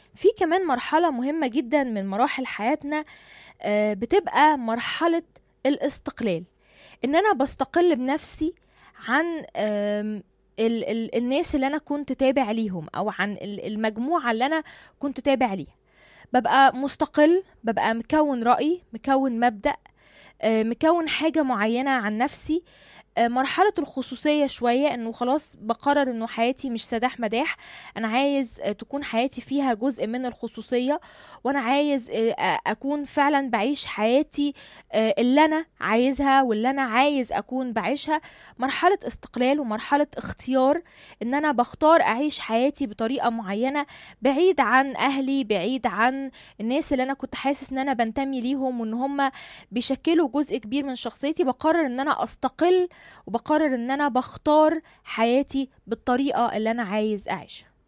في كمان مرحلة مهمة جدا من مراحل حياتنا آه، بتبقى مرحلة الاستقلال ان انا بستقل بنفسي عن آم، ال ال الناس اللي انا كنت تابع ليهم او عن ال- المجموعة اللي انا كنت تابع ليها ببقى مستقل ببقى مكون رأي مكون مبدأ آه، مكون حاجة معينة عن نفسي آه، مرحلة الخصوصية شوية انه خلاص بقرر انه حياتي مش سداح مداح انا عايز آه، تكون حياتي فيها جزء من الخصوصية وانا عايز آه، آه، اكون فعلا بعيش حياتي آه، اللي انا عايزها واللي انا عايز اكون بعيشها مرحلة استقلال ومرحلة اختيار ان انا بختار اعيش حياتي بطريقة معينة بعيد عن اهلي بعيد عن الناس اللي انا كنت حاسس ان انا بنتمي ليهم وان هم بيشكلوا جزء كبير من شخصيتي بقرر ان انا استقل وبقرر ان انا بختار حياتي بالطريقة اللي انا عايز اعيشها